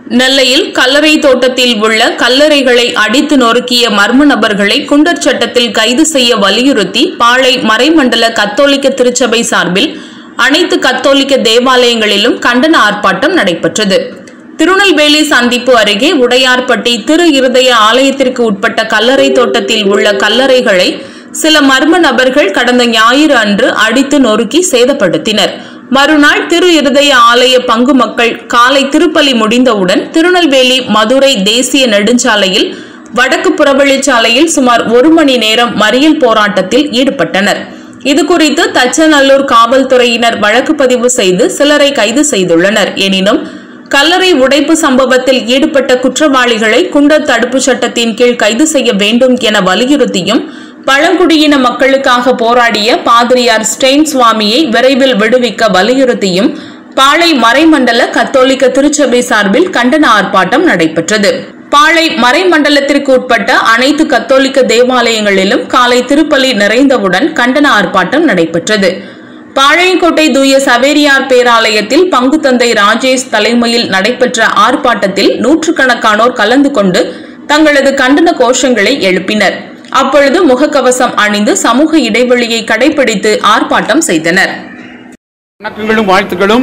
நெல்லையில் கல்லறை தோட்டத்தில் உள்ள கல்லறைகளை அடித்து நொறுக்கிய மர்ம நபர்களை குண்டர் சட்டத்தில் கைது செய்ய வலியுறுத்தி பாளை மறைமண்டல கத்தோலிக்க திருச்சபை சார்பில் அனைத்து கத்தோலிக்க தேவாலயங்களிலும் கண்டன ஆர்ப்பாட்டம் நடைபெற்றது திருநெல்வேலி சந்திப்பு அருகே உடையார்பட்டி திரு இருதய ஆலயத்திற்கு உட்பட்ட கல்லறை தோட்டத்தில் உள்ள கல்லறைகளை சில மர்ம நபர்கள் கடந்த ஞாயிறு அன்று அடித்து நொறுக்கி சேதப்படுத்தினர் மறுநாள் திரு இருதய ஆலய பங்கு மக்கள் காலை திருப்பலி முடிந்தவுடன் திருநெல்வேலி மதுரை தேசிய நெடுஞ்சாலையில் வடக்கு புறவழிச்சாலையில் சுமார் ஒரு மணி நேரம் மறியல் போராட்டத்தில் ஈடுபட்டனர் இதுகுறித்து தச்சநல்லூர் காவல்துறையினர் வழக்கு பதிவு செய்து சிலரை கைது செய்துள்ளனர் எனினும் கல்லறை உடைப்பு சம்பவத்தில் ஈடுபட்ட குற்றவாளிகளை குண்டர் தடுப்புச் சட்டத்தின் கீழ் கைது செய்ய வேண்டும் என வலியுறுத்தியும் பழங்குடியின மக்களுக்காக போராடிய பாதிரியார் ஸ்டெயின் சுவாமியை விரைவில் விடுவிக்க வலியுறுத்தியும் பாளை மறைமண்டல கத்தோலிக்க திருச்சபை சார்பில் கண்டன ஆர்ப்பாட்டம் நடைபெற்றது பாளை மறைமண்டலத்திற்கு உட்பட்ட அனைத்து கத்தோலிக்க தேவாலயங்களிலும் காலை திருப்பலி நிறைந்தவுடன் கண்டன ஆர்ப்பாட்டம் நடைபெற்றது பாளையங்கோட்டை தூய சவேரியார் பேராலயத்தில் பங்கு தந்தை ராஜேஷ் தலைமையில் நடைபெற்ற ஆர்ப்பாட்டத்தில் நூற்றுக்கணக்கானோர் கலந்து கொண்டு தங்களது கண்டன கோஷங்களை எழுப்பினர் அப்பொழுது முகக்கவசம் அணிந்து சமூக இடைவெளியை கடைபிடித்து ஆர்ப்பாட்டம் செய்தனர் வணக்கங்களும் வாழ்த்துக்களும்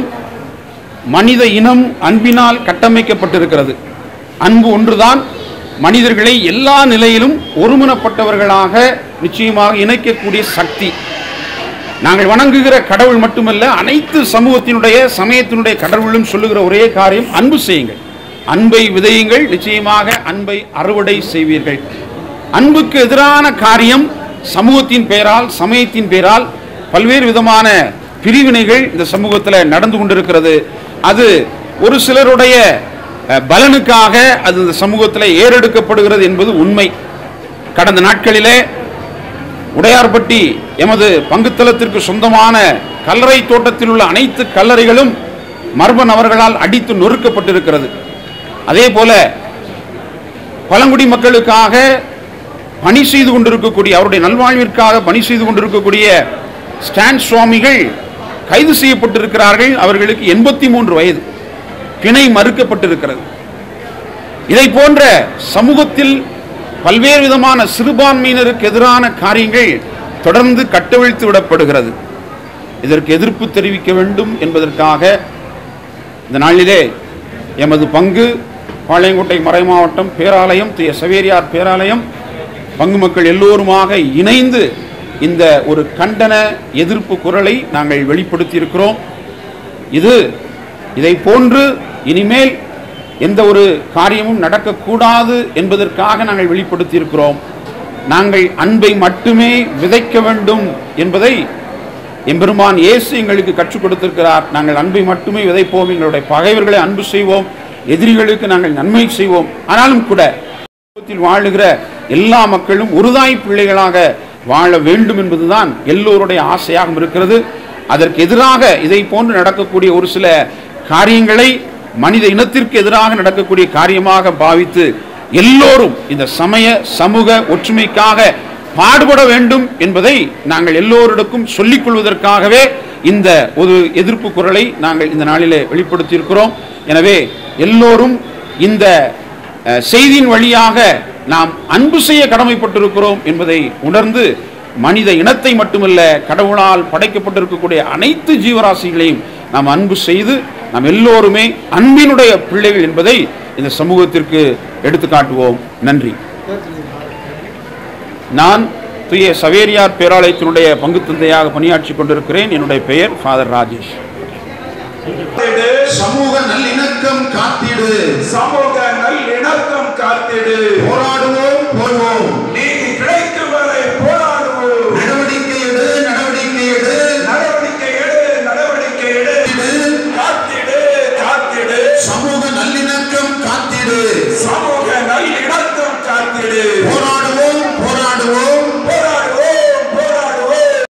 மனித இனம் அன்பினால் கட்டமைக்கப்பட்டிருக்கிறது அன்பு ஒன்றுதான் மனிதர்களை எல்லா நிலையிலும் ஒருமனப்பட்டவர்களாக நிச்சயமாக இணைக்கக்கூடிய சக்தி நாங்கள் வணங்குகிற கடவுள் மட்டுமல்ல அனைத்து சமூகத்தினுடைய சமயத்தினுடைய கடவுளும் சொல்லுகிற ஒரே காரியம் அன்பு செய்யுங்கள் அன்பை விதையுங்கள் நிச்சயமாக அன்பை அறுவடை செய்வீர்கள் அன்புக்கு எதிரான காரியம் சமூகத்தின் பெயரால் சமயத்தின் பெயரால் பல்வேறு விதமான பிரிவினைகள் இந்த சமூகத்தில் நடந்து கொண்டிருக்கிறது அது ஒரு சிலருடைய அஹ், பலனுக்காக அது இந்த சமூகத்தில் ஏறெடுக்கப்படுகிறது என்பது உண்மை கடந்த நாட்களிலே உடையார்பட்டி எமது பங்குத்தளத்திற்கு சொந்தமான கல்லறை தோட்டத்தில் உள்ள அனைத்து கல்லறைகளும் மர்ம நபர்களால் அடித்து நொறுக்கப்பட்டிருக்கிறது அதே போல பழங்குடி மக்களுக்காக பணி செய்து கொண்டிருக்கக்கூடிய அவருடைய நல்வாழ்விற்காக பணி செய்து கொண்டிருக்கக்கூடிய ஸ்டான் சுவாமிகள் கைது செய்யப்பட்டிருக்கிறார்கள் அவர்களுக்கு எண்பத்தி மூன்று வயது பிணை மறுக்கப்பட்டிருக்கிறது இதை போன்ற சமூகத்தில் பல்வேறு விதமான சிறுபான்மையினருக்கு எதிரான காரியங்கள் தொடர்ந்து கட்டவிழ்த்து விடப்படுகிறது இதற்கு எதிர்ப்பு தெரிவிக்க வேண்டும் என்பதற்காக இந்த நாளிலே எமது பங்கு பாளையங்கோட்டை மறைமாவட்டம் பேராலயம் தூய சவேரியார் பேராலயம் பங்கு மக்கள் எல்லோருமாக இணைந்து இந்த ஒரு கண்டன எதிர்ப்பு குரலை நாங்கள் வெளிப்படுத்தி இருக்கிறோம் இது இதை போன்று இனிமேல் எந்த ஒரு காரியமும் நடக்கக்கூடாது என்பதற்காக நாங்கள் வெளிப்படுத்தி இருக்கிறோம் நாங்கள் அன்பை மட்டுமே விதைக்க வேண்டும் என்பதை எம்பெருமான் இயேசு எங்களுக்கு கற்றுக் கொடுத்திருக்கிறார் நாங்கள் அன்பை மட்டுமே விதைப்போம் எங்களுடைய பகைவர்களை அன்பு செய்வோம் எதிரிகளுக்கு நாங்கள் நன்மை செய்வோம் ஆனாலும் கூட சமூகத்தில் வாழுகிற எல்லா மக்களும் ஒருதாய் பிள்ளைகளாக வாழ வேண்டும் என்பதுதான் எல்லோருடைய ஆசையாகவும் இருக்கிறது அதற்கு எதிராக இதை போன்று நடக்கக்கூடிய ஒரு சில காரியங்களை மனித இனத்திற்கு எதிராக நடக்கக்கூடிய காரியமாக பாவித்து எல்லோரும் இந்த சமய சமூக ஒற்றுமைக்காக பாடுபட வேண்டும் என்பதை நாங்கள் எல்லோரிடக்கும் சொல்லிக் கொள்வதற்காகவே இந்த ஒரு எதிர்ப்பு குரலை நாங்கள் இந்த நாளிலே வெளிப்படுத்தியிருக்கிறோம் எனவே எல்லோரும் இந்த அஹ், செய்தியின் வழியாக நாம் அன்பு செய்ய கடமைப்பட்டிருக்கிறோம் என்பதை உணர்ந்து மனித இனத்தை மட்டுமல்ல கடவுளால் படைக்கப்பட்டிருக்கக்கூடிய அனைத்து ஜீவராசிகளையும் நாம் அன்பு செய்து நாம் எல்லோருமே அன்பினுடைய பிள்ளைகள் என்பதை இந்த சமூகத்திற்கு எடுத்துக்காட்டுவோம் நன்றி நான் தூய சவேரியார் பேராலயத்தினுடைய பங்கு தந்தையாக பணியாற்றி கொண்டிருக்கிறேன் என்னுடைய பெயர் ஃபாதர் ராஜேஷ் காத்திடு சமூக நல்லிணக்கம் காத்திடு சமூக நல்லிணக்கம் காத்திடு போராட்ட